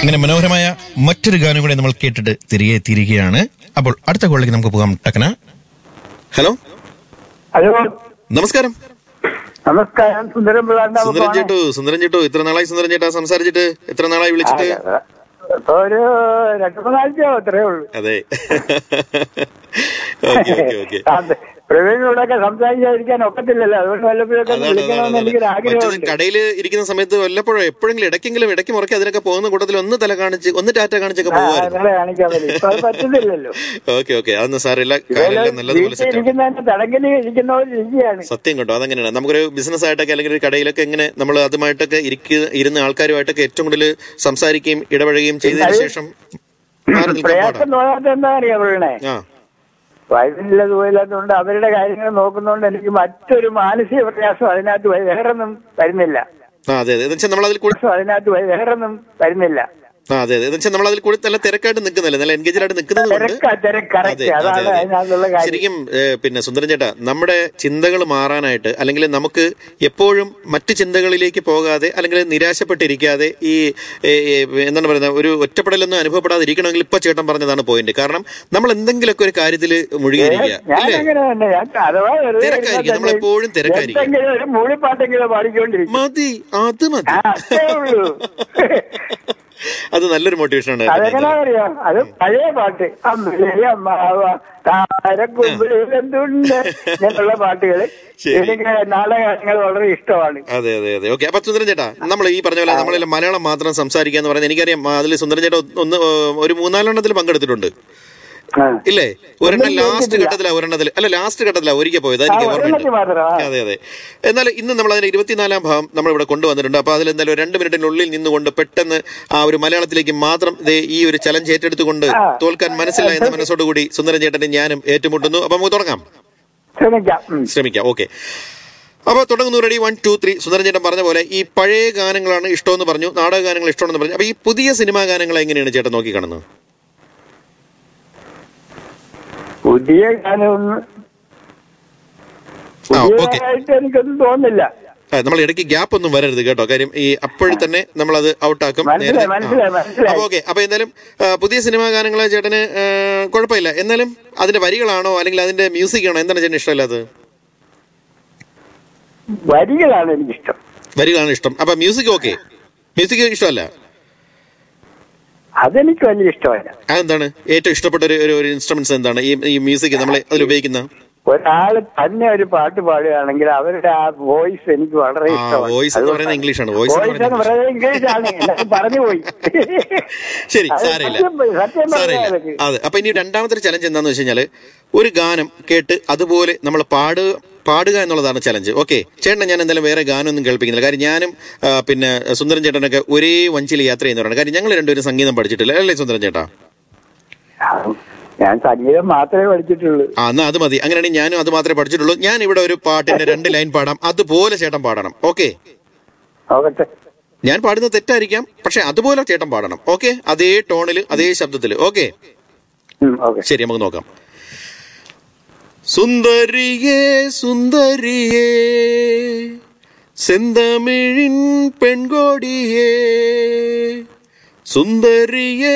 ഇങ്ങനെ മനോഹരമായ മറ്റൊരു ഗാനം കൂടെ നമ്മൾ കേട്ടിട്ട് തിരികെ എത്തിയിരിക്കുകയാണ് അപ്പോൾ അടുത്ത കോളിലേക്ക് നമുക്ക് പോകാം ടക്കന ഹലോ ഹലോ നമസ്കാരം നമസ്കാരം സുന്ദരം പിള്ളാണ്ട സുന്ദരൻ ചേട്ടു സുന്ദരൻ ചേട്ടു ഇത്ര നാളായി സുന്ദരൻ ചേട്ടാ സംസാരിച്ചിട്ട് എത്ര നാളായി വിളിച്ചിട്ട് ഇപ്പൊ ഒരു രണ്ടു മൂന്നാഴ്ചയോ അത്രേ ഉള്ളൂ അതെ ഓക്കെ ഓക്കെ ഓക്കെ പ്രവീണിനോടൊക്കെ സംസാരിക്കാതിരിക്കാൻ ഒക്കത്തില്ലല്ലോ അതുകൊണ്ട് വല്ലപ്പോഴൊക്കെ ഒന്ന് അതാണ് വിളിക്കണമെന്ന് അതാണ് എനിക്കൊരു മറ്റത് ആഗ്രഹമുണ്ട് കടയിൽ ഇരിക്കുന്ന സമയത്ത് വല്ലപ്പോഴും എപ്പോഴെങ്കിലും ഇടയ്ക്കെങ്കിലും ഇടയ്ക്ക് മുറക്കി അതിനൊക്കെ പോകുന്ന കൂട്ടത്തിൽ ഒന്ന് തല കാണിച്ച് ഒന്ന് ടാറ്റ കാണിച്ചൊക്കെ ആ, പോകുമായിരുന്നു നിങ്ങളെ കാണിക്കാൻ പറ്റും ഇപ്പൊ അത് പറ്റുന്നില്ലല്ലോ ഓക്കെ ഓക്കെ അതൊന്നും സാറില്ല കാര്യമെല്ലാം നല്ലതുപോലെ വീട്ടിൽ സെറ്റ് ഇരിക്കുന്നതിന്റെ തടങ്കിൽ ഇരിക്കുന്ന പോലെ ഇരിക്കുകയാണ് സത്യം കേട്ടോ അതങ്ങനെയാണ് നമുക്കൊരു ബിസിനസ് ആയിട്ടൊക്കെ അല്ലെങ്കിൽ ഒരു കടയിലൊക്കെ ഇങ്ങനെ നമ്മൾ അതുമായിട്ടൊക്കെ ഇരിക്കുന്ന ഇരുന്ന ആൾക്കാരുമായിട്ടൊക്കെ ഏറ്റവും കൂടുതൽ സംസാരിക്കുകയും ഇടപഴകുകയും ചെയ്തതിനു ശേഷം മാറി നിൽക്കാൻ പ്രയാസം പാടാണ് തോന്നാത്ത എന്താ അറിയാ പറയണേ ആ വയസ്സില്ല സുഖമില്ലാത്തതുകൊണ്ട് അവരുടെ കാര്യങ്ങൾ നോക്കുന്നതുകൊണ്ട് എനിക്ക് മറ്റൊരു മാനസിക പ്രയാസം അതിനകത്ത് വേറൊന്നും വരുന്നില്ല ആ അതെ അതെ എന്ന് വെച്ചാൽ നമ്മൾ അതിൽ കൂടി അതിനകത്ത് വേറൊന്നും വരുന്നില്ല ആ അതെ അതെ എന്ന് വെച്ചാൽ നമ്മൾ അതിൽ കൂടി നല്ല തിരക്കായിട്ട് നിൽക്കുന്നില്ല നല്ല എൻഗേജഡ് ആയിട്ട് നിൽക്കുന്നത് കൊണ്ട് തിരക്ക് തിരക്ക് കറക്റ്റ് അതെ, അതെ, അതാണ് അതെ. അതിനകത്തുള്ള കാര്യം ശരിക്കും ഏ, പിന്നെ സുന്ദരൻ ചേട്ടാ നമ്മുടെ ചിന്തകൾ മാറാനായിട്ട് അല്ലെങ്കിൽ നമുക്ക് എപ്പോഴും മറ്റു ചിന്തകളിലേക്ക് പോകാതെ അല്ലെങ്കിൽ നിരാശപ്പെട്ടിരിക്കാതെ ഈ ഏ, ഏ, എന്താണ് പറയുന്നത് ഒരു ഒറ്റപ്പെടലൊന്നും അനുഭവപ്പെടാതെ ഇരിക്കണമെങ്കിൽ ഇപ്പൊ ചേട്ടൻ പറഞ്ഞതാണ് പോയിന്റ് കാരണം നമ്മൾ എന്തെങ്കിലുമൊക്കെ ഒരു കാര്യത്തിൽ മുഴുകിയിരിക്കുക ഞാൻ അല്ലേ അങ്ങനെ തന്നെ ഞാൻ അഥവാ വെറുതെ തിരക്കായിരിക്കും. ഇരുന്നാൽ നമ്മൾ എപ്പോഴും തിരക്കായിരിക്കും. എന്തെങ്കിലും ഒരു മൂളിപ്പാട്ടെങ്കിലും പാടിക്കൊണ്ടിരിക്കും മതി അത് മതി ആ, അത്രേ ഉള്ളൂ അത് നല്ലൊരു മോട്ടിവേഷനാണ് അതെങ്ങനെ അറിയാം അത് പഴയ പാട്ട് അമ്മലേ അമ്മാവ താരക്കുമ്പിളിൽ എന്തുണ്ട് എന്നുള്ള പാട്ടുകൾ ശരി. എനിക്ക് നാടകങ്ങൾ വളരെ ഇഷ്ടമാണ് അതെ അതെ അതെ ഓക്കെ അപ്പൊ സുന്ദരൻ ചേട്ടാ നമ്മൾ ഈ പറഞ്ഞ പോലെ നമ്മളെല്ലാം മലയാളം മാത്രം സംസാരിക്കുക എന്ന് പറയുന്നത് എനിക്കറിയാം അതിൽ സുന്ദരൻ ചേട്ടാ ഒന്ന് ഒരു മൂന്നാലെണ്ണത്തിൽ പങ്കെടുത്തിട്ടുണ്ട് ആ. ഇല്ലേ ഒരെണ്ണം ഒന്നും ലാസ്റ്റ് കേട്ടിട്ടില്ല. ഘട്ടത്തിലാ ഒരെണ്ണത്തിൽ അല്ല ലാസ്റ്റ് ഘട്ടത്തിലാ ഒരിക്കൽ പോയത് ആ, എനിക്ക് ഒരെണ്ണത്തിൽ ഓർമ്മയുണ്ട് മാത്രം ആ. അതെ അതെ എന്നാൽ ഇന്ന് നമ്മൾ അതിന്റെ ഇരുപത്തിനാലാം ഭാഗം നമ്മൾ ഇവിടെ കൊണ്ടുവന്നിട്ടുണ്ട് അപ്പൊ അതിൽ എന്തായാലും ഒരു രണ്ട് മിനിറ്റിനുള്ളിൽ നിന്നുകൊണ്ട് പെട്ടെന്ന് ആ ഒരു മലയാളത്തിലേക്ക് മാത്രം ദേ ഈ ഒരു ചലഞ്ച് ഏറ്റെടുത്തുകൊണ്ട് ആ. തോൽക്കാൻ മനസ്സില്ല എന്ന മനസ്സോടുകൂടി സുന്ദരൻ ചേട്ടനും ഞാനും ഏറ്റുമുട്ടുന്നു അപ്പൊ നമുക്ക് തുടങ്ങാം ശ്രമിക്കാം ഉം. ശ്രമിക്കാം ഓക്കെ അപ്പോൾ തുടങ്ങുന്നു ready one two three Sundaran ചേട്ടൻ പറഞ്ഞ പോലെ ഈ പഴയ ഗാനങ്ങളാണ് ഇഷ്ടമെന്ന് പറഞ്ഞു നാടക ഗാനങ്ങൾ ഇഷ്ടമെന്ന് പറഞ്ഞു അപ്പൊ ഈ പുതിയ സിനിമാ ഗാനങ്ങൾ എങ്ങനെയാണ് ചേട്ടൻ നോക്കി കാണുന്നത് പുതിയ ഗാനമൊന്നും ആ, ഓക്കേ. പുതിയതായിട്ട് എനിക്കൊന്നും തോന്നുന്നില്ല ആ, നമ്മൾ ഇടയ്ക്ക് ഗ്യാപ്പ് ഒന്നും വരരുത് കേട്ടോ കാര്യം ഈ അപ്പോഴും തന്നെ നമ്മൾ അത് ഔട്ടാക്കും മനസ്സിലായി, മനസ്സിലായി, മനസ്സിലായി. അപ്പൊ ഓക്കെ അപ്പൊ എന്തായാലും ആ, പുതിയ സിനിമാ ഗാനങ്ങൾ ചേട്ടന് ആ, കുഴപ്പമില്ല എന്നാലും അതിന്റെ വരികളാണോ അല്ലെങ്കിൽ അതിന്റെ മ്യൂസിക് ആണോ എന്താണ് ചേട്ടന് ഇഷ്ടമല്ലാത്തത് വരികളാണ് എനിക്കിഷ്ടം വരികളാണ് ഇഷ്ടം അപ്പൊ മ്യൂസിക് ഓക്കെ മ്യൂസിക് ഇഷ്ടമല്ല അതെനിക്ക് വലിയ ഇഷ്ടമല്ല അതെന്താണ് ഏറ്റവും ഇഷ്ടപ്പെട്ട ഒരു ഒരു- ഒരു ഇൻസ്ട്രുമെന്റ്സ് എന്താണ് ഈ ഈ മ്യൂസിക് നമ്മൾ അതിൽ ഉപയോഗിക്കുന്ന ഒരാള് തന്നെ ഒരു പാട്ട് പാടുകയാണെങ്കിൽ അവരുടെ ആ വോയിസ് എനിക്ക് വളരെ ആ, ഇഷ്ടമാണ് voice എന്ന് പറയുന്നത് ഇംഗ്ലീഷാണ്. voice എന്ന് വോയിസ് എന്ന് പറയുന്നത് പറയുന്നത് ഇംഗ്ലീഷാണ് എല്ലാവരും പറഞ്ഞു പോയി ശരി അത് സാരമില്ല സത്യം പോയി, സത്യം സാരമില്ല പറഞ്ഞാൽ അതെ അപ്പൊ ഇനി രണ്ടാമത്തെ ചലഞ്ച് എന്താന്ന് വെച്ച് കഴിഞ്ഞാല് ഒരു ഗാനം കേട്ട് അതുപോലെ നമ്മൾ പാടുക പാടുക എന്നുള്ളതാണ് ചലഞ്ച് ഓക്കെ ചേട്ടൻ ഞാൻ എന്തായാലും വേറെ ഗാനമൊന്നും കേൾപ്പിക്കുന്നില്ല കാര്യം ഞാനും ആ, പിന്നെ സുന്ദരൻ ചേട്ടനൊക്കെ ഒരേ വഞ്ചിയിൽ യാത്ര ചെയ്യുന്നവരാണ് കാര്യം ഞങ്ങൾ രണ്ടുപേരും സംഗീതം പഠിച്ചിട്ടില്ല അല്ലേ സുന്ദരൻ ചേട്ടാ ഞാൻ സംഗീതം മാത്രമേ പഠിച്ചിട്ടുള്ളൂ ആ എന്നാ അത് മതി അങ്ങനെയാണെങ്കിൽ ഞാനും അത് മാത്രമേ പഠിച്ചിട്ടുള്ളൂ ഞാൻ ഇവിടെ ഒരു പാട്ടിന്റെ രണ്ട് ലൈൻ പാടാം അതുപോലെ ചേട്ടൻ പാടണം ഓക്കെ നോക്കട്ടെ ഞാൻ പാടുന്നത് തെറ്റായിരിക്കാം പക്ഷെ അതുപോലെ ചേട്ടൻ പാടണം ഓക്കെ അതേ ടോണിൽ അതേ ശബ്ദത്തിൽ ഓക്കെ ഉം, ഓക്കെ ശരി നമുക്ക് നോക്കാം സുന്ദരിയേ സുന്ദരിയേ செந்தமிழின் பெண்கொடியே சுந்தரியே